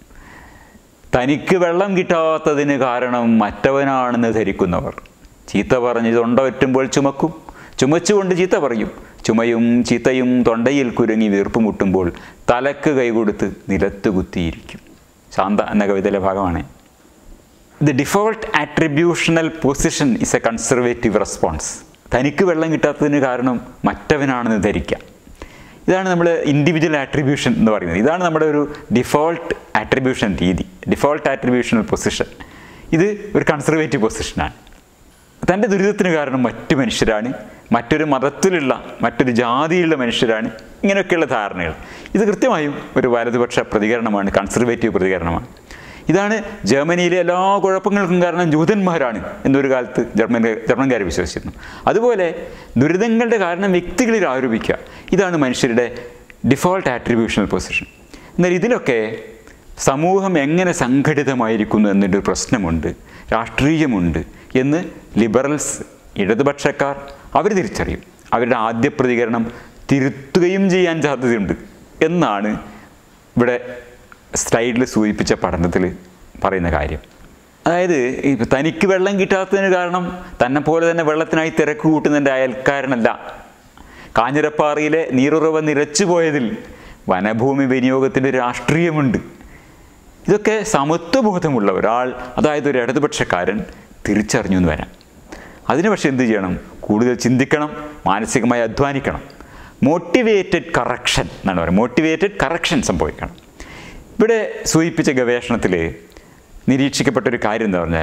തനിക്ക് വെള്ളം കിട്ടാത്തതിന് കാരണം മറ്റവനാണെന്ന് ധരിക്കുന്നവർ ചീത്ത പറഞ്ഞ് തൊണ്ട പറ്റുമ്പോൾ ചുമക്കും ചുമച്ചുകൊണ്ട് ചീത്ത പറയും ചുമയും ചീത്തയും തൊണ്ടയിൽ കുരുങ്ങി വീർപ്പ് മുട്ടുമ്പോൾ തലക്ക് കൈകൊടുത്ത് നിലത്ത് കുത്തിയിരിക്കും ശാന്ത എന്ന കവിതയിലെ ഭാഗമാണ് the default attributional position is a conservative response തനിക്ക് വെള്ളം കിട്ടാത്തതിന് കാരണം മറ്റവനാണെന്ന് ധരിക്കാം ഇതാണ് നമ്മൾ ഇൻഡിവിജ്വൽ ആട്രിബ്യൂഷൻ എന്ന് പറയുന്നത് ഇതാണ് നമ്മുടെ ഒരു ഡിഫോൾട്ട് ആട്രിബ്യൂഷൻ രീതി ഡിഫോൾട്ട് ആട്രിബ്യൂഷണൽ പൊസിഷൻ ഇത് ഒരു കൺസർവേറ്റീവ് പൊസിഷനാണ് തൻ്റെ ദുരിതത്തിന് കാരണം മറ്റു മനുഷ്യരാണ് മറ്റൊരു മതത്തിലുള്ള മറ്റൊരു ജാതിയിലുള്ള മനുഷ്യരാണ് ഇങ്ങനെയൊക്കെയുള്ള ധാരണകൾ ഇത് കൃത്യമായും ഒരു വലതുപക്ഷ പ്രതികരണമാണ് കൺസർവേറ്റീവ് പ്രതികരണമാണ് ഇതാണ് ജർമ്മനിയിലെ എല്ലാ കുഴപ്പങ്ങൾക്കും കാരണം ജൂതന്മാരാണ് എന്നൊരു കാലത്ത് ജർമ്മൻ ജർമ്മൻകാർ വിശ്വസിച്ചിരുന്നു അതുപോലെ ദുരിതങ്ങളുടെ കാരണം വ്യക്തികളിൽ ആരോപിക്കുക ഇതാണ് മനുഷ്യരുടെ ഡിഫോൾട്ട് ആട്രിബ്യൂഷണൽ പൊസിഷൻ എന്നാൽ ഇതിലൊക്കെ സമൂഹം എങ്ങനെ സംഘടിതമായിരിക്കുന്നു എന്നൊരു പ്രശ്നമുണ്ട് രാഷ്ട്രീയമുണ്ട് എന്ന് ലിബറൽസ് ഇടതുപക്ഷക്കാർ അവർ തിരിച്ചറിയും അവരുടെ ആദ്യ പ്രതികരണം തിരുത്തുകയും ചെയ്യാൻ സാധ്യതയുണ്ട് എന്നാണ് ഇവിടെ സ്ലൈഡിൽ സൂചിപ്പിച്ച പഠനത്തിൽ പറയുന്ന കാര്യം അതായത് ഈ തനിക്ക് വെള്ളം കിട്ടാത്തതിന് കാരണം തന്നെ പോലെ തന്നെ വെള്ളത്തിനായി തിരക്ക് കൂട്ടുന്നതിൻ്റെ അയൽക്കാരനല്ല കാഞ്ഞിരപ്പാറയിലെ നീറുറവ നിരച്ചു പോയതിൽ വനഭൂമി വിനിയോഗത്തിൻ്റെ രാഷ്ട്രീയമുണ്ട് ഇതൊക്കെ സമത്വബോധമുള്ള ഒരാൾ അതായത് ഒരു ഇടതുപക്ഷക്കാരൻ തിരിച്ചറിഞ്ഞു എന്ന് വരാം അതിന് പക്ഷേ എന്ത് ചെയ്യണം കൂടുതൽ ചിന്തിക്കണം മാനസികമായി അധ്വാനിക്കണം മോട്ടിവേറ്റഡ് കറക്ഷൻ എന്നാണ് പറയുന്നത് മോട്ടിവേറ്റഡ് കറക്ഷൻ സംഭവിക്കണം ഇവിടെ സൂചിപ്പിച്ച ഗവേഷണത്തിൽ നിരീക്ഷിക്കപ്പെട്ട ഒരു കാര്യം എന്ന് പറഞ്ഞാൽ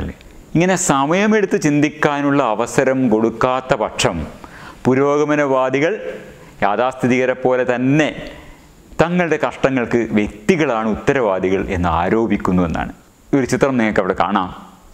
ഇങ്ങനെ സമയമെടുത്ത് ചിന്തിക്കാനുള്ള അവസരം കൊടുക്കാത്ത പക്ഷം പുരോഗമനവാദികൾ യാഥാസ്ഥിതികരെ പോലെ തന്നെ തങ്ങളുടെ കഷ്ടങ്ങൾക്ക് വ്യക്തികളാണ് ഉത്തരവാദികൾ എന്ന് ആരോപിക്കുന്നു എന്നാണ് ഈ ഒരു ചിത്രം നിങ്ങൾക്ക് അവിടെ കാണാം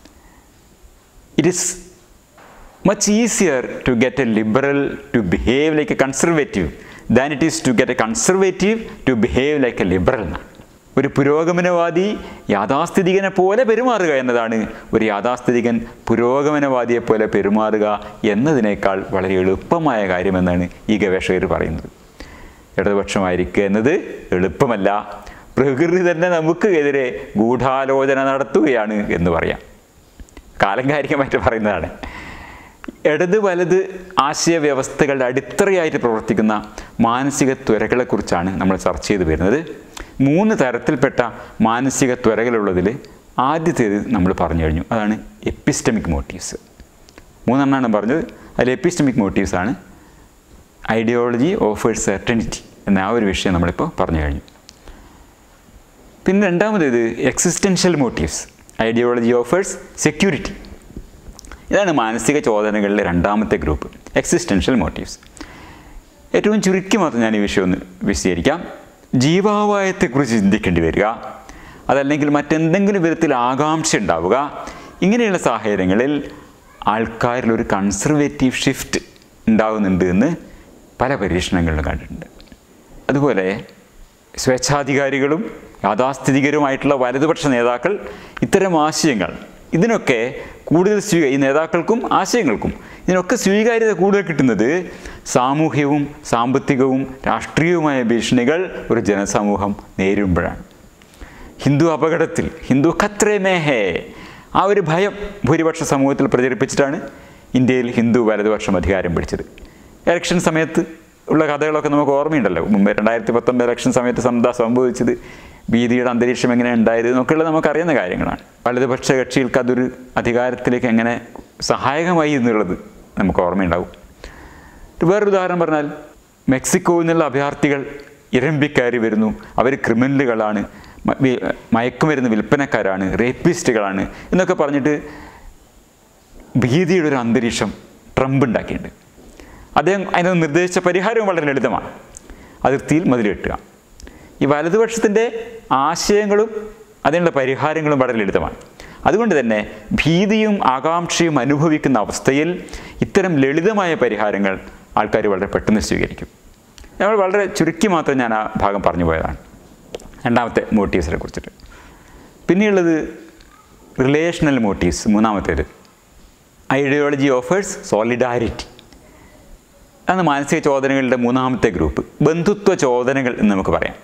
it is much easier to get a liberal to behave like a conservative than it is to get a conservative to behave like a liberal എന്നാണ് ഒരു പുരോഗമനവാദി യാഥാസ്ഥിതികനെ പോലെ പെരുമാറുക എന്നതാണ് ഒരു യാഥാസ്ഥിതികൻ പുരോഗമനവാദിയെ പോലെ പെരുമാറുക എന്നതിനേക്കാൾ വളരെ എളുപ്പമായ കാര്യമെന്നാണ് ഈ ഗവേഷകർ പറയുന്നത് ഇടതുപക്ഷമായിരിക്കുക എന്നത് എളുപ്പമല്ല പ്രകൃതി തന്നെ നമുക്ക് എതിരെ ഗൂഢാലോചന നടത്തുകയാണ് എന്ന് പറയാം കാലങ്കാരികമായിട്ട് പറയുന്നതാണ് ഇടത് വലത് ആശയവ്യവസ്ഥകളുടെ അടിത്തറയായിട്ട് പ്രവർത്തിക്കുന്ന മാനസിക ത്വരകളെക്കുറിച്ചാണ് നമ്മൾ ചർച്ച ചെയ്ത് വരുന്നത് മൂന്ന് തരത്തിൽപ്പെട്ട മാനസിക ത്വരകളുള്ളതിൽ ആദ്യത്തേത് നമ്മൾ പറഞ്ഞു കഴിഞ്ഞു അതാണ് എപ്പിസ്റ്റമിക് മോട്ടീവ്സ് മൂന്നെണ്ണമാണ് പറഞ്ഞത് അതിൽ എപ്പിസ്റ്റമിക് മോട്ടീവ്സ് ആണ് ഐഡിയോളജി ഓഫേഴ്സ് സെർട്ടനിറ്റി എന്ന ആ ഒരു വിഷയം നമ്മളിപ്പോൾ പറഞ്ഞു കഴിഞ്ഞു പിന്നെ രണ്ടാമത്തേത് existential motives ideology offers security ഇതാണ് മാനസിക ചോദനകളിലെ രണ്ടാമത്തെ ഗ്രൂപ്പ് എക്സിസ്റ്റൻഷ്യൽ മോട്ടീവ്സ് ഏറ്റവും ചുരുക്കി മാത്രം ഞാൻ ഈ വിഷയം ഒന്ന് വിശദീകരിക്കാം ജീവാപായത്തെക്കുറിച്ച് ചിന്തിക്കേണ്ടി വരിക അതല്ലെങ്കിൽ മറ്റെന്തെങ്കിലും വിധത്തിൽ ആകാംക്ഷ ഉണ്ടാവുക ഇങ്ങനെയുള്ള സാഹചര്യങ്ങളിൽ ആൾക്കാരിൽ ഒരു കൺസർവേറ്റീവ് ഷിഫ്റ്റ് ഉണ്ടാകുന്നുണ്ട് എന്ന് പല പരീക്ഷണങ്ങളിലും കണ്ടിട്ടുണ്ട് അതുപോലെ സ്വേച്ഛാധികാരികളും യാഥാസ്ഥിതികരുമായിട്ടുള്ള വലതുപക്ഷ നേതാക്കൾ ഇത്തരം ആശയങ്ങൾ ഇതിനൊക്കെ കൂടുതൽ സ്വീക ഈ നേതാക്കൾക്കും ആശയങ്ങൾക്കും ഇതിനൊക്കെ സ്വീകാര്യത കൂടുതൽ കിട്ടുന്നത് സാമൂഹ്യവും സാമ്പത്തികവും രാഷ്ട്രീയവുമായ ഭീഷണികൾ ഒരു ജനസമൂഹം നേരിടുമ്പോഴാണ് ഹിന്ദു അപകടത്തിൽ ഹിന്ദു ഖത്രേ മേ ഹേ ആ ഒരു ഭയം ഭൂരിപക്ഷ സമൂഹത്തിൽ പ്രചരിപ്പിച്ചിട്ടാണ് ഇന്ത്യയിൽ ഹിന്ദു വലതുപക്ഷം അധികാരം പിടിച്ചത് ഇലക്ഷൻ സമയത്ത് ഉള്ള കഥകളൊക്കെ നമുക്ക് ഓർമ്മയുണ്ടല്ലോ മുമ്പ് രണ്ടായിരത്തി പത്തൊമ്പത് ഇലക്ഷൻ സമയത്ത് എന്താ സംഭവിച്ചത് ഭീതിയുടെ അന്തരീക്ഷം എങ്ങനെ ഉണ്ടായത് എന്നൊക്കെയുള്ള നമുക്കറിയുന്ന കാര്യങ്ങളാണ് വലതുപക്ഷ കക്ഷികൾക്ക് അതൊരു അധികാരത്തിലേക്ക് എങ്ങനെ സഹായകമായി എന്നുള്ളത് നമുക്ക് ഓർമ്മയുണ്ടാവും വേറൊരു ഉദാഹരണം പറഞ്ഞാൽ മെക്സിക്കോയിൽ നിന്നുള്ള അഭയാർത്ഥികൾ ഇരമ്പിക്കയറി വരുന്നു അവർ ക്രിമിനലുകളാണ് മ- വി- മയക്കുമരുന്ന് വിൽപ്പനക്കാരാണ് റേപ്പിസ്റ്റുകളാണ് എന്നൊക്കെ പറഞ്ഞിട്ട് ഭീതിയുടെ ഒരു അന്തരീക്ഷം ട്രംപ് ഉണ്ടാക്കിയിട്ടുണ്ട് അദ്ദേഹം അതിന് നിർദ്ദേശിച്ച പരിഹാരവും വളരെ ലളിതമാണ് അതിർത്തിയിൽ മതിലിട്ടുക ഈ വലതുപക്ഷത്തിൻ്റെ ആശയങ്ങളും അതിനുള്ള പരിഹാരങ്ങളും വളരെ ലളിതമാണ് അതുകൊണ്ട് തന്നെ ഭീതിയും ആകാംക്ഷയും അനുഭവിക്കുന്ന അവസ്ഥയിൽ ഇത്തരം ലളിതമായ പരിഹാരങ്ങൾ ആൾക്കാർ വളരെ പെട്ടെന്ന് സ്വീകരിക്കും നമ്മൾ വളരെ ചുരുക്കി മാത്രം ഞാൻ ആ ഭാഗം പറഞ്ഞു പോയതാണ് രണ്ടാമത്തെ മോട്ടീവ്സിനെ കുറിച്ചിട്ട് പിന്നെയുള്ളത് റിലേഷണൽ മോട്ടീവ്സ് മൂന്നാമത്തേത് ഐഡിയോളജി ഓഫേഴ്സ് സോളിഡാരിറ്റി അതാണ് മാനസിക ചോദനകളുടെ മൂന്നാമത്തെ ഗ്രൂപ്പ് ബന്ധുത്വ ചോദനകൾ എന്ന് നമുക്ക് പറയാം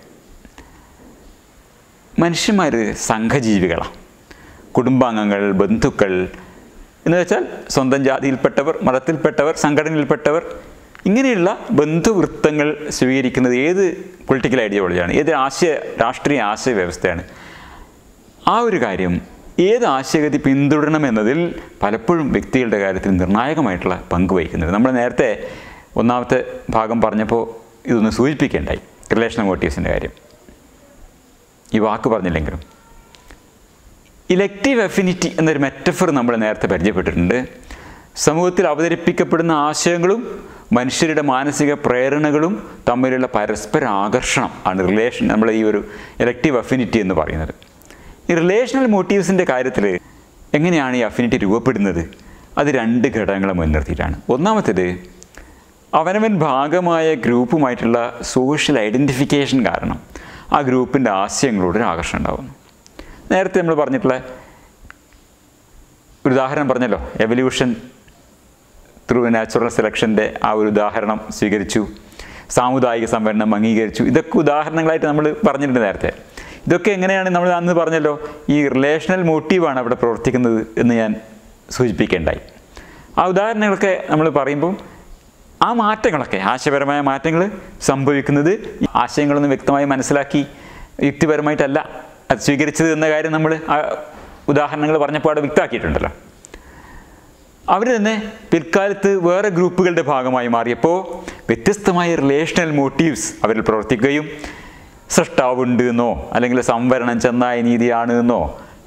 മനുഷ്യന്മാർ സംഘജീവികളാണ് കുടുംബാംഗങ്ങൾ ബന്ധുക്കൾ എന്ന് വെച്ചാൽ സ്വന്തം ജാതിയിൽപ്പെട്ടവർ മതത്തിൽപ്പെട്ടവർ സംഘടനയിൽപ്പെട്ടവർ ഇങ്ങനെയുള്ള ബന്ധുവൃത്തങ്ങൾ സ്വീകരിക്കുന്നത് ഏത് പൊളിറ്റിക്കൽ ഐഡിയോളജിയാണ് ഏത് ആശയ രാഷ്ട്രീയ ആശയ വ്യവസ്ഥയാണ് ആ ഒരു കാര്യം ഏത് ആശയഗതി പിന്തുടരണമെന്നതിൽ പലപ്പോഴും വ്യക്തികളുടെ കാര്യത്തിൽ നിർണായകമായിട്ടുള്ള പങ്ക് വഹിക്കുന്നത് നമ്മൾ നേരത്തെ ഒന്നാമത്തെ ഭാഗം പറഞ്ഞപ്പോൾ ഇതൊന്ന് സൂചിപ്പിക്കേണ്ടായി റിലേഷണൽ മോട്ടീവ്സിൻ്റെ കാര്യം ഈ വാക്ക് പറഞ്ഞില്ലെങ്കിലും ഇലക്റ്റീവ് അഫിനിറ്റി എന്നൊരു മെറ്റഫർ നമ്മൾ നേരത്തെ പരിചയപ്പെട്ടിട്ടുണ്ട് സമൂഹത്തിൽ അവതരിപ്പിക്കപ്പെടുന്ന ആശയങ്ങളും മനുഷ്യരുടെ മാനസിക പ്രേരണകളും തമ്മിലുള്ള പരസ്പര ആകർഷണം ആണ് റിലേഷൻ നമ്മൾ ഈ ഒരു ഇലക്റ്റീവ് അഫിനിറ്റി എന്ന് പറയുന്നത് ഈ റിലേഷണൽ മോട്ടീവ്സിൻ്റെ കാര്യത്തിൽ എങ്ങനെയാണ് ഈ അഫിനിറ്റി രൂപപ്പെടുന്നത് അത് രണ്ട് ഘടകങ്ങളെ മുൻനിർത്തിയിട്ടാണ് ഒന്നാമത്തേത് അവനവൻ ഭാഗമായ ഗ്രൂപ്പുമായിട്ടുള്ള സോഷ്യൽ ഐഡൻറ്റിഫിക്കേഷൻ കാരണം ആ ഗ്രൂപ്പിൻ്റെ ആശയങ്ങളോട് ഒരു ആകർഷണം ഉണ്ടാകുന്നു നേരത്തെ നമ്മൾ പറഞ്ഞിട്ടുള്ള ഒരു ഉദാഹരണം പറഞ്ഞല്ലോ എവല്യൂഷൻ ത്രൂ നാച്ചുറൽ സെലക്ഷൻ്റെ ആ ഒരു ഉദാഹരണം സ്വീകരിച്ചു സാമുദായിക സംവരണം അംഗീകരിച്ചു ഇതൊക്കെ ഉദാഹരണങ്ങളായിട്ട് നമ്മൾ പറഞ്ഞിട്ടുണ്ട് നേരത്തെ ഇതൊക്കെ എങ്ങനെയാണ് നമ്മൾ അന്ന് പറഞ്ഞല്ലോ ഈ റിലേഷണൽ മോട്ടീവാണ് അവിടെ പ്രവർത്തിക്കുന്നത് എന്ന് ഞാൻ സൂചിപ്പിക്കേണ്ടായി ആ ഉദാഹരണങ്ങളൊക്കെ നമ്മൾ പറയുമ്പം ആ മാറ്റങ്ങളൊക്കെ ആശയപരമായ മാറ്റങ്ങൾ സംഭവിക്കുന്നത് ഈ ആശയങ്ങളൊന്നും വ്യക്തമായി മനസ്സിലാക്കി യുക്തിപരമായിട്ടല്ല അത് സ്വീകരിച്ചത് എന്ന കാര്യം നമ്മൾ ആ ഉദാഹരണങ്ങൾ പറഞ്ഞപ്പോൾ അവിടെ വ്യക്തമാക്കിയിട്ടുണ്ടല്ലോ അവർ തന്നെ പിൽക്കാലത്ത് വേറെ ഗ്രൂപ്പുകളുടെ ഭാഗമായി മാറിയപ്പോൾ വ്യത്യസ്തമായ റിലേഷണൽ മോട്ടീവ്സ് അവരിൽ പ്രവർത്തിക്കുകയും സൃഷ്ടാവുണ്ട് എന്നോ അല്ലെങ്കിൽ സംവരണം ചെന്നായ നീതിയാണ് എന്നോ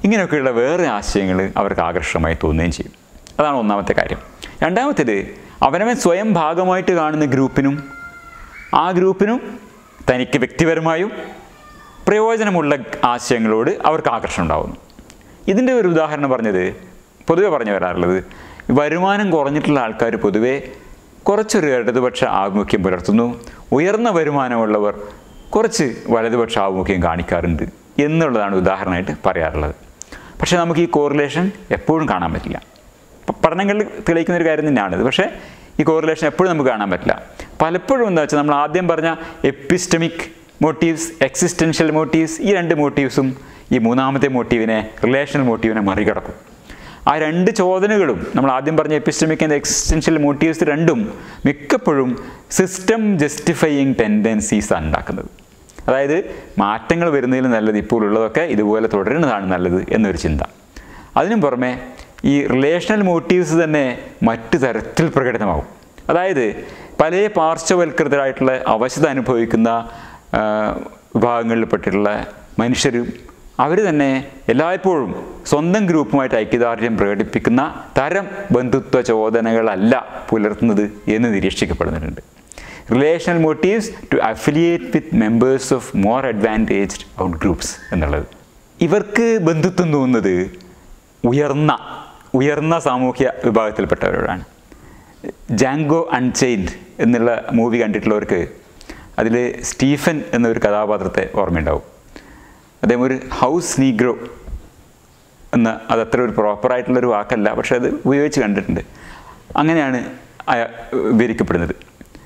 ഇങ്ങനെയൊക്കെയുള്ള വേറെ ആശയങ്ങൾ അവർക്ക് ആകർഷകമായി തോന്നുകയും ചെയ്യും അതാണ് ഒന്നാമത്തെ കാര്യം രണ്ടാമത്തേത് അവനവൻ സ്വയം ഭാഗമായിട്ട് കാണുന്ന ഗ്രൂപ്പിനും ആ ഗ്രൂപ്പിനും തനിക്ക് വ്യക്തിപരമായും പ്രയോജനമുള്ള ആശയങ്ങളോട് അവർക്ക് ആകർഷണം ഉണ്ടാകുന്നു ഇതിൻ്റെ ഒരു ഉദാഹരണം പറഞ്ഞത് പൊതുവെ പറഞ്ഞു വരാറുള്ളത് വരുമാനം കുറഞ്ഞിട്ടുള്ള ആൾക്കാർ പൊതുവെ കുറച്ചൊരു ഇടതുപക്ഷ ആഭിമുഖ്യം പുലർത്തുന്നു ഉയർന്ന വരുമാനമുള്ളവർ കുറച്ച് വലതുപക്ഷ ആഭിമുഖ്യം കാണിക്കാറുണ്ട് എന്നുള്ളതാണ് ഉദാഹരണമായിട്ട് പറയാറുള്ളത് പക്ഷേ നമുക്ക് ഈ കോറിലേഷൻ എപ്പോഴും കാണാൻ പറ്റില്ല പ- പഠനങ്ങളിൽ തെളിയിക്കുന്ന ഒരു കാര്യം തന്നെയാണിത് പക്ഷേ ഈ കോറിലേഷൻ എപ്പോഴും നമുക്ക് കാണാൻ പറ്റില്ല പലപ്പോഴും എന്താ വെച്ചാൽ നമ്മൾ ആദ്യം പറഞ്ഞ എപ്പിസ്റ്റമിക് മോട്ടീവ്സ് എക്സിസ്റ്റൻഷ്യൽ മോട്ടീവ്സ് ഈ രണ്ട് മോട്ടീവ്സും ഈ മൂന്നാമത്തെ മോട്ടീവിനെ റിലേഷണൽ മോട്ടീവിനെ മറികടക്കും ആ രണ്ട് ചോദനകളും നമ്മൾ ആദ്യം പറഞ്ഞ എപ്പിസ്റ്റമിക് ആൻഡ് എക്സിസ്റ്റൻഷ്യൽ മോട്ടീവ്സ് രണ്ടും മിക്കപ്പോഴും സിസ്റ്റം ജസ്റ്റിഫയിങ് ടെൻഡൻസീസ് ആണ് ഉണ്ടാക്കുന്നത് അതായത് മാറ്റങ്ങൾ വരുന്നതിൽ നല്ലത് ഇപ്പോൾ ഉള്ളതൊക്കെ ഇതുപോലെ തുടരുന്നതാണ് നല്ലത് എന്നൊരു ചിന്ത അതിനും പുറമെ ഈ റിലേഷണൽ മോട്ടീവ്സ് തന്നെ മറ്റു തരത്തിൽ പ്രകടനമാകും അതായത് പല പാർശ്വവൽകൃതരായിട്ടുള്ള അവശത അനുഭവിക്കുന്ന ആ, വിഭാഗങ്ങളിൽപ്പെട്ടിട്ടുള്ള മനുഷ്യരും അവർ തന്നെ എല്ലായ്പ്പോഴും സ്വന്തം ഗ്രൂപ്പുമായിട്ട് ഐക്യദാർഢ്യം പ്രകടിപ്പിക്കുന്ന തരം ബന്ധുത്വ ചോദനകളല്ല പുലർത്തുന്നത് എന്ന് നിരീക്ഷിക്കപ്പെടുന്നുണ്ട് relational motives to affiliate with members of more advantaged out groups എന്നുള്ളത് ഇവർക്ക് ബന്ധുത്വം തോന്നുന്നത് ഉയർന്ന ഉയർന്ന സാമൂഹ്യ വിഭാഗത്തിൽപ്പെട്ടവരോടാണ് ജാങ്കോ അൺചെയിൻഡ് എന്നുള്ള മൂവി കണ്ടിട്ടുള്ളവർക്ക് അതിൽ സ്റ്റീഫൻ എന്നൊരു കഥാപാത്രത്തെ ഓർമ്മയുണ്ടാവും അദ്ദേഹം ഒരു ഹൗസ് നീഗ്രോ എന്ന അതത്ര ഒരു പ്രോപ്പറായിട്ടുള്ളൊരു വാക്കല്ല പക്ഷെ അത് ഉപയോഗിച്ച് കണ്ടിട്ടുണ്ട് അങ്ങനെയാണ് അയ- വിവരിക്കപ്പെടുന്നത്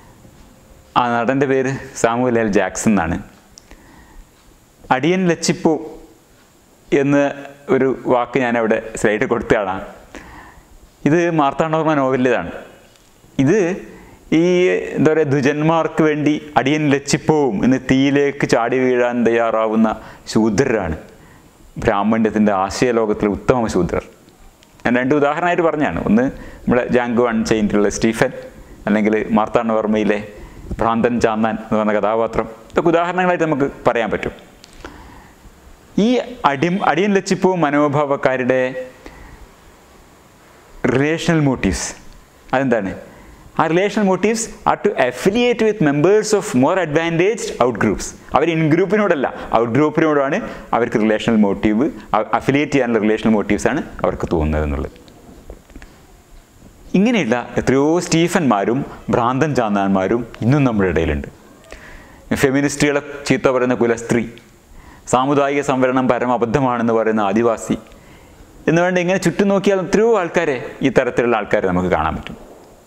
ആ നടൻ്റെ പേര് സാമുവൽ എൽ ജാക്സൺ എന്നാണ് അടിയൻ ലച്ചിപ്പോ എന്ന് ഒരു വാക്ക് ഞാൻ അവിടെ സ്ലൈഡ് കൊടുത്തതാണ് ഇത് മാർത്താണ്ഡവർമ്മ നോവലിലേതാണ് ഇത് ഈ എന്താ പറയുക ദുജന്മാർക്ക് വേണ്ടി അടിയൻ ലച്ചിപ്പോവും എന്ന് തീയിലേക്ക് ചാടി വീഴാൻ തയ്യാറാവുന്ന ശൂദ്രരാണ് ബ്രാഹ്മണ്യത്തിൻ്റെ ആശയലോകത്തിലെ ഉത്തമ ശൂദ്രർ ഞാൻ രണ്ട് ഉദാഹരണമായിട്ട് പറഞ്ഞാണ് ഒന്ന് നമ്മുടെ ജാങ്കോ അൺചെയിൻറ്റുള്ള സ്റ്റീഫൻ അല്ലെങ്കിൽ മാർത്താണ്ഡവർമ്മയിലെ ഭ്രാന്തൻ ചാന്നാൻ എന്ന് പറഞ്ഞ കഥാപാത്രം ഇതൊക്കെ ഉദാഹരണങ്ങളായിട്ട് നമുക്ക് പറയാൻ പറ്റും ഈ അടി അടിയൻ ലച്ചിപ്പോ മനോഭാവക്കാരുടെ റിലേഷണൽ മോട്ടീവ്സ് അതെന്താണ് ആ relational motives are to affiliate with members of more advantaged out groups അവർ ഇൻ ഗ്രൂപ്പിനോടല്ല ഔട്ട് ഗ്രൂപ്പിനോടാണ് അവർക്ക് റിലേഷണൽ മോട്ടീവ് അഫിലിയേറ്റ് ചെയ്യാനുള്ള റിലേഷണൽ മോട്ടീവ്സ് ആണ് അവർക്ക് തോന്നുന്നത് എന്നുള്ളത് ഇങ്ങനെയുള്ള എത്രയോ സ്റ്റീഫന്മാരും ഭ്രാന്തൻ ചാന്നാന്മാരും ഇന്നും നമ്മുടെ ഇടയിലുണ്ട് ഫെമിനിസ്റ്റുകളെ ചീത്ത പറയുന്ന കുലസ്ത്രീ സാമുദായിക സംവരണം പരമബദ്ധമാണെന്ന് പറയുന്ന ആദിവാസി എന്ന് വേണ്ട ഇങ്ങനെ ചുറ്റും നോക്കിയാൽ എത്രയോ ആൾക്കാരെ ഈ തരത്തിലുള്ള ആൾക്കാരെ നമുക്ക് കാണാൻ പറ്റും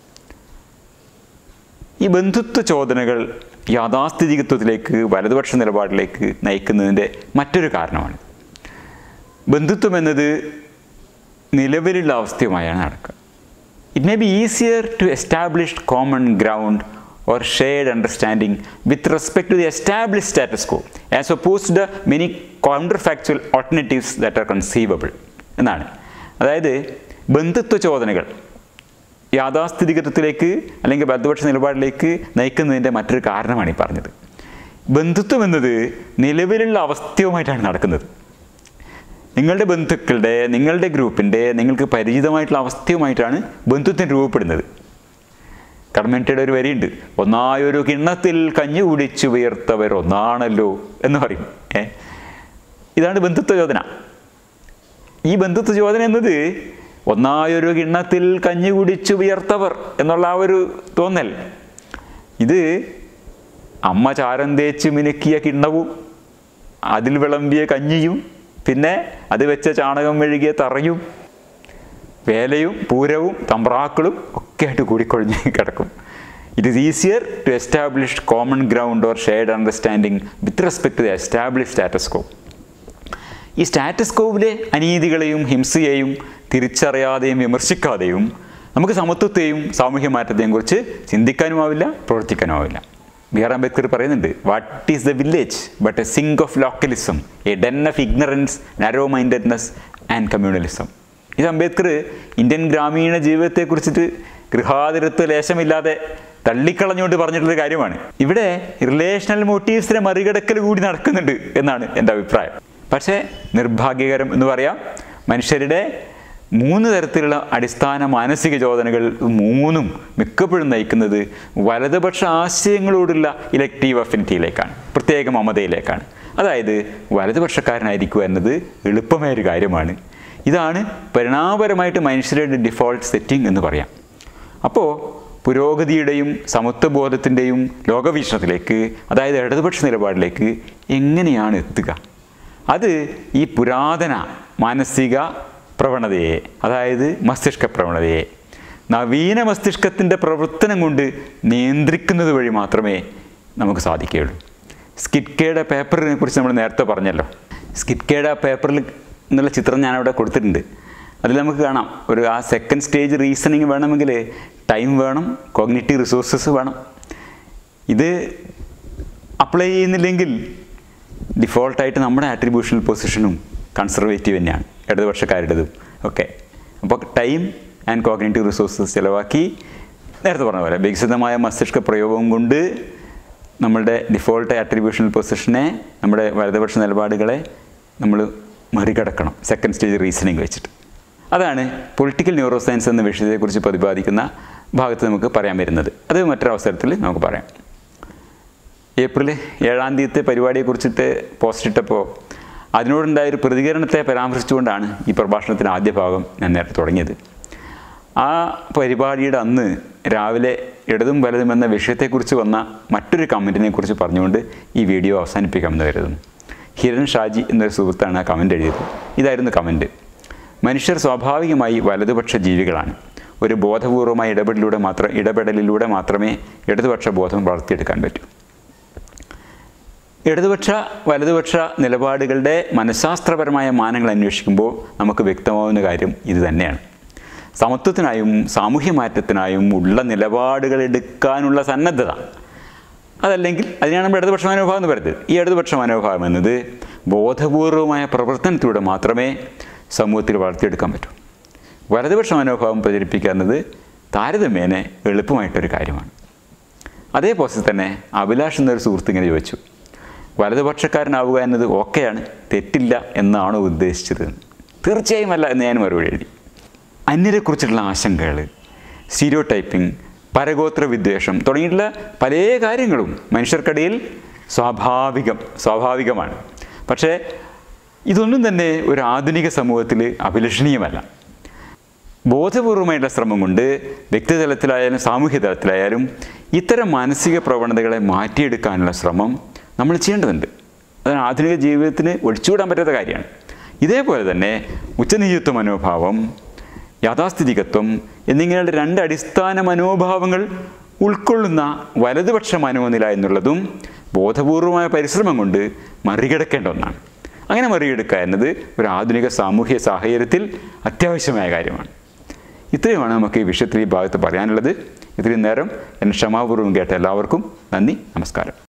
ഈ ബന്ധുത്വ ചോദനകൾ യാഥാസ്ഥിതികത്വത്തിലേക്ക് വലതുപക്ഷ നിലപാടിലേക്ക് നയിക്കുന്നതിൻ്റെ മറ്റൊരു കാരണമാണ് ബന്ധുത്വം എന്നത് നിലവിലുള്ള അവസ്ഥയുമായാണ് നടക്കുക it may be easier to establish common ground or shared understanding with respect to the establish status quo as oppose to the many counterfactual alternatives that are conceivable എന്നാണ് അതായത് ബന്ധുത്വ ചോദനകൾ യാഥാസ്ഥിതികത്വത്തിലേക്ക് അല്ലെങ്കിൽ വലതുപക്ഷ നിലപാടിലേക്ക് നയിക്കുന്നതിൻ്റെ മറ്റൊരു കാരണമാണ് ഈ പറഞ്ഞത് ബന്ധുത്വം എന്നത് നിലവിലുള്ള അവസ്ഥയുമായിട്ടാണ് നടക്കുന്നത് നിങ്ങളുടെ ബന്ധുക്കളുടെ നിങ്ങളുടെ ഗ്രൂപ്പിൻ്റെ നിങ്ങൾക്ക് പരിചിതമായിട്ടുള്ള അവസ്ഥയുമായിട്ടാണ് ബന്ധുത്വം രൂപപ്പെടുന്നത് കടമൻറ്റയുടെ ഒരു വരിയുണ്ട് ഒന്നായൊരു കിണ്ണത്തിൽ കഞ്ഞി കുടിച്ചു ഉയർത്തവർ ഒന്നാണല്ലോ എന്ന് പറയും ഏ ഇതാണ് ബന്ധുത്വ ചോദന ഈ ബന്ധുത്വ ചോദന എന്നത് ഒന്നായൊരു കിണ്ണത്തിൽ കഞ്ഞി കുടിച്ചു ഉയർത്തവർ എന്നുള്ള ആ ഒരു തോന്നൽ ഇത് അമ്മ ചാരം തേച്ച് മിനുക്കിയ കിണ്ണവും അതിൽ വിളമ്പിയ കഞ്ഞിയും പിന്നെ അത് വെച്ച ചാണകം മെഴുകിയ തറയും വേലയും പൂരവും തമ്പ്രാക്കളും ഒക്കെ ആയിട്ട് കൂടിക്കൊഴിഞ്ഞ് കിടക്കും it is easier to establish common ground or shared understanding with respect to the establish status quo ഈ സ്റ്റാറ്റസ്കോവിലെ അനീതികളെയും ഹിംസയെയും തിരിച്ചറിയാതെയും വിമർശിക്കാതെയും നമുക്ക് സമത്വത്തെയും സാമൂഹ്യ മാറ്റത്തെയും കുറിച്ച് ചിന്തിക്കാനുമാവില്ല പ്രവർത്തിക്കാനുമാവില്ല ബി ആർ അംബേദ്കർ പറയുന്നുണ്ട് what is the village but a sink of localism a den of ignorance narrow mindedness and communalism ഇത് അംബേദ്കർ ഇന്ത്യൻ ഗ്രാമീണ ജീവിതത്തെക്കുറിച്ചിട്ട് ഗൃഹാതിരത്വ ലേശമില്ലാതെ തള്ളിക്കളഞ്ഞുകൊണ്ട് പറഞ്ഞിട്ടുള്ള കാര്യമാണ് ഇവിടെ റിലേഷണൽ മോട്ടീവ്സിനെ മറികടക്കൽ കൂടി നടക്കുന്നുണ്ട് എന്നാണ് എൻ്റെ അഭിപ്രായം പക്ഷേ നിർഭാഗ്യകരം എന്ന് പറയാം മനുഷ്യരുടെ മൂന്ന് തരത്തിലുള്ള അടിസ്ഥാന മാനസിക ചോദനകൾ മൂന്നും മിക്കപ്പോഴും നയിക്കുന്നത് വലതുപക്ഷ ആശയങ്ങളോടുള്ള ഇലക്റ്റീവ് അഫിനിറ്റിയിലേക്കാണ് പ്രത്യേക മമതയിലേക്കാണ് അതായത് വലതുപക്ഷക്കാരനായിരിക്കുക എന്നത് എളുപ്പമായ ഒരു കാര്യമാണ് ഇതാണ് പരിണാമപരമായിട്ട് മനുഷ്യരുടെ ഡിഫോൾട്ട് സെറ്റിംഗ് എന്ന് പറയാം അപ്പോൾ പുരോഗതിയുടെയും സമത്വബോധത്തിൻ്റെയും ലോകവീക്ഷണത്തിലേക്ക് അതായത് ഇടതുപക്ഷ നിലപാടിലേക്ക് എങ്ങനെയാണ് എത്തുക അത് ഈ പുരാതന മാനസിക പ്രവണതയെ അതായത് മസ്തിഷ്ക പ്രവണതയെ നവീന മസ്തിഷ്കത്തിൻ്റെ പ്രവർത്തനം കൊണ്ട് നിയന്ത്രിക്കുന്നത് വഴി മാത്രമേ നമുക്ക് സാധിക്കുകയുള്ളൂ സ്കിറ്റ്കയുടെ പേപ്പറിനെ കുറിച്ച് നമ്മൾ നേരത്തെ പറഞ്ഞല്ലോ സ്കിറ്റ്കയുടെ പേപ്പറിൽ എന്നുള്ള ചിത്രം ഞാനവിടെ കൊടുത്തിട്ടുണ്ട് അതിൽ നമുക്ക് കാണാം ഒരു ആ സെക്കൻഡ് സ്റ്റേജ് റീസണിങ് വേണമെങ്കിൽ ടൈം വേണം കോഗ്നിറ്റീവ് റിസോഴ്സസ് വേണം ഇത് അപ്ലൈ ചെയ്യുന്നില്ലെങ്കിൽ ഡിഫോൾട്ടായിട്ട് നമ്മുടെ ആട്രിബ്യൂഷണൽ പൊസിഷനും കൺസർവേറ്റീവ് തന്നെയാണ് ഇടതുപക്ഷക്കാരുടേതും ഒക്കെ അപ്പോൾ ടൈം ആൻഡ് കോഗ്നേറ്റീവ് റിസോഴ്സസ് ചിലവാക്കി നേരത്തെ പറഞ്ഞ പോലെ വികസിതമായ മസ്തിഷ്ക പ്രയോഗം കൊണ്ട് നമ്മളുടെ ഡിഫോൾട്ട് ആട്രിബ്യൂഷണൽ പൊസിഷനെ നമ്മുടെ വലതുപക്ഷ നിലപാടുകളെ നമ്മൾ മറികടക്കണം സെക്കൻഡ് സ്റ്റേജ് റീസണിങ് വെച്ചിട്ട് അതാണ് പൊളിറ്റിക്കൽ ന്യൂറോ സയൻസ് എന്ന വിഷയത്തെക്കുറിച്ച് പ്രതിപാദിക്കുന്ന ഭാഗത്ത് നമുക്ക് പറയാൻ വരുന്നത് അത് മറ്റൊരു അവസരത്തിൽ നമുക്ക് പറയാം ഏപ്രിൽ ഏഴാം തീയതി പരിപാടിയെക്കുറിച്ചിട്ട് പോസ്റ്റ് ഇട്ടപ്പോൾ അതിനോടുണ്ടായ ഒരു പ്രതികരണത്തെ പരാമർശിച്ചുകൊണ്ടാണ് ഈ പ്രഭാഷണത്തിൻ്റെ ആദ്യ ഭാഗം ഞാൻ നേരത്തെ തുടങ്ങിയത് ആ പരിപാടിയുടെ അന്ന് രാവിലെ ഇടതും വലതും എന്ന വിഷയത്തെക്കുറിച്ച് വന്ന മറ്റൊരു കമൻറ്റിനെ കുറിച്ച് പറഞ്ഞുകൊണ്ട് ഈ വീഡിയോ അവസാനിപ്പിക്കാമെന്ന് കരുതുന്നു ഹിരൺ ഷാജി എന്നൊരു സുഹൃത്താണ് ആ കമൻ്റ് എഴുതിയത് ഇതായിരുന്നു കമൻറ്റ് മനുഷ്യർ സ്വാഭാവികമായി വലതുപക്ഷ ജീവികളാണ് ഒരു ബോധപൂർവമായ ഇടപെടലിലൂടെ മാത്രം ഇടപെടലിലൂടെ മാത്രമേ ഇടതുപക്ഷ ബോധം വളർത്തിയെടുക്കാൻ പറ്റൂ ഇടതുപക്ഷ വലതുപക്ഷ നിലപാടുകളുടെ മനഃശാസ്ത്രപരമായ മാനങ്ങൾ അന്വേഷിക്കുമ്പോൾ നമുക്ക് വ്യക്തമാവുന്ന കാര്യം ഇത് തന്നെയാണ് സമത്വത്തിനായും സാമൂഹ്യ മാറ്റത്തിനായും ഉള്ള നിലപാടുകൾ എടുക്കാനുള്ള സന്നദ്ധത അതല്ലെങ്കിൽ അതിനാണ് നമ്മൾ ഇടതുപക്ഷ മനോഭാവം എന്ന് പറയുന്നത് ഈ ഇടതുപക്ഷ മനോഭാവം എന്നത് ബോധപൂർവമായ പ്രവർത്തനത്തിലൂടെ മാത്രമേ സമൂഹത്തിൽ വളർത്തിയെടുക്കാൻ പറ്റൂ വലതുപക്ഷ മനോഭാവം പ്രചരിപ്പിക്കുക എന്നത് താരതമ്യേന എളുപ്പമായിട്ടൊരു കാര്യമാണ് അതേപോലെ തന്നെ അഭിലാഷ് എന്നൊരു സുഹൃത്ത് ഇങ്ങനെ ചോദിച്ചു വലതുപക്ഷക്കാരനാവുക എന്നത് ഓക്കെയാണ് തെറ്റില്ല എന്നാണോ ഉദ്ദേശിച്ചത് തീർച്ചയായും അല്ല എന്ന് ഞാൻ മറുപടി എഴുതി അന്യരെക്കുറിച്ചുള്ള ആശങ്കകൾ സ്റ്റീരിയോ ടൈപ്പിംഗ് പരഗോത്ര വിദ്വേഷം തുടങ്ങിയിട്ടുള്ള പല കാര്യങ്ങളും മനുഷ്യർക്കിടയിൽ സ്വാഭാവികം സ്വാഭാവികമാണ് പക്ഷേ ഇതൊന്നും തന്നെ ഒരു ആധുനിക സമൂഹത്തിൽ അഭിലഷണീയമല്ല ബോധപൂർവമായിട്ടുള്ള ശ്രമം കൊണ്ട് വ്യക്തിതലത്തിലായാലും സാമൂഹ്യ തലത്തിലായാലും ഇത്തരം മാനസിക പ്രവണതകളെ മാറ്റിയെടുക്കാനുള്ള ശ്രമം നമ്മൾ ചെയ്യേണ്ടതുണ്ട് അതാണ് ആധുനിക ജീവിതത്തിന് ഒഴിച്ചുവിടാൻ പറ്റാത്ത കാര്യമാണ് ഇതേപോലെ തന്നെ ഉച്ചനീചിത്വ മനോഭാവം യാഥാസ്ഥിതികത്വം എന്നിങ്ങനെയുള്ള രണ്ട് അടിസ്ഥാന മനോഭാവങ്ങൾ ഉൾക്കൊള്ളുന്ന വലതുപക്ഷ മനോനില എന്നുള്ളതും ബോധപൂർവമായ പരിശ്രമം കൊണ്ട് മറികടക്കേണ്ട ഒന്നാണ് അങ്ങനെ മറികടക്കുക എന്നത് ഒരു ആധുനിക സാമൂഹ്യ സാഹചര്യത്തിൽ അത്യാവശ്യമായ കാര്യമാണ് ഇത്രയുമാണ് നമുക്ക് ഈ വിഷയത്തിൽ ഈ ഭാഗത്ത് പറയാനുള്ളത് ഇത്രയും നേരം എന്നെ ക്ഷമാപൂർവ്വം കേട്ട എല്ലാവർക്കും നന്ദി നമസ്കാരം